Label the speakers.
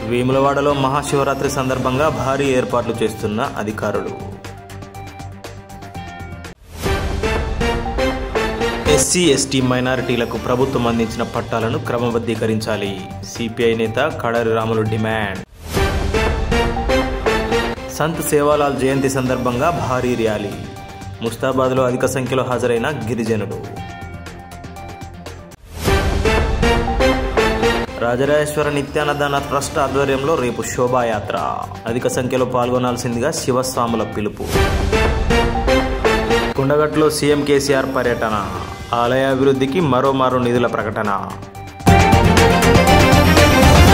Speaker 1: వేములవాడలో మహాశివరాత్రి సందర్భంగా భారీ ఏర్పాట్లు చేస్తున్న అధికారులు ఎస్సీ ఎస్టీ మైనారిటీలకు ప్రభుత్వం అందించిన పట్టాలను క్రమబద్ధీకరించాలి సిపిఐ నేత కడరి రాములు డిమాండ్ సంత్ సేవాలాల్ జయంతి సందర్భంగా భారీ ర్యాలీ ముస్తాబాద్లో అధిక సంఖ్యలో హాజరైన గిరిజనులు రాజరాజేశ్వర నిత్యాన్నదాన ట్రస్ట్ ఆధ్వర్యంలో రేపు శోభాయాత్ర అధిక సంఖ్యలో పాల్గొనాల్సిందిగా శివస్వాముల పిలుపు కొండగట్టులో సీఎం కేసీఆర్ పర్యటన ఆలయ అభివృద్ధికి మరోమారు నిధుల ప్రకటన